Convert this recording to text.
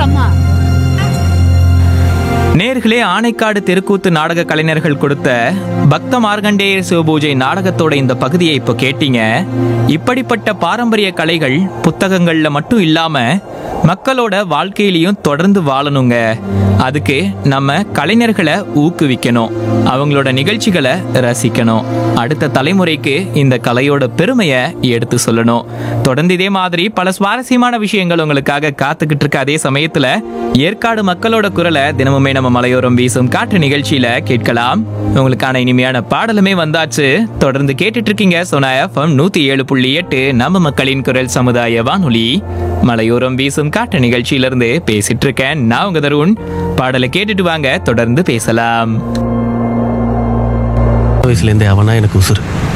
அம்மா நேர்களே ஆனைக்காடு தெருக்கூத்து நாடக கலைஞர்கள் கொடுத்த பக்த மார்கண்டேய சிவபூஜை நாடகத்தோட இந்த பகுதியை இப்போ கேட்டீங்க இப்படிப்பட்ட பாரம்பரிய கலைகள் புத்தகங்கள்ல மட்டும் இல்லாம மக்களோட வாழ்க்கையிலையும் தொடர்ந்து வாழணுங்க அதுக்கு நம்ம கலைஞர்களை ஊக்குவிக்கணும் அவங்களோட நிகழ்ச்சிகளை ரசிக்கணும் அடுத்த தலைமுறைக்கு இந்த கலையோட பெருமையை எடுத்து சொல்லணும் தொடர்ந்து இதே மாதிரி பல சுவாரஸ்யமான விஷயங்கள் உங்களுக்காக காத்துக்கிட்டு இருக்க அதே சமயத்துல ஏற்காடு மக்களோட குரலை தினமுமே நம்ம மலையோரம் வீசும் காற்று நிகழ்ச்சியில கேட்கலாம் உங்களுக்கான இனிமையான பாடலுமே வந்தாச்சு தொடர்ந்து கேட்டுட்டு இருக்கீங்க சோனா எஃப்எம் நூத்தி ஏழு புள்ளி எட்டு நம்ம மக்களின் குரல் சமுதாய வானொலி மலையோரம் வீசும் காற்று நிகழ்ச்சியிலிருந்து பேசிட்டு இருக்கேன் நான் உங்க தருண் பாடலை கேட்டுட்டு வாங்க தொடர்ந்து பேசலாம் வயசுலேருந்தே அவனா எனக்கு உசுறு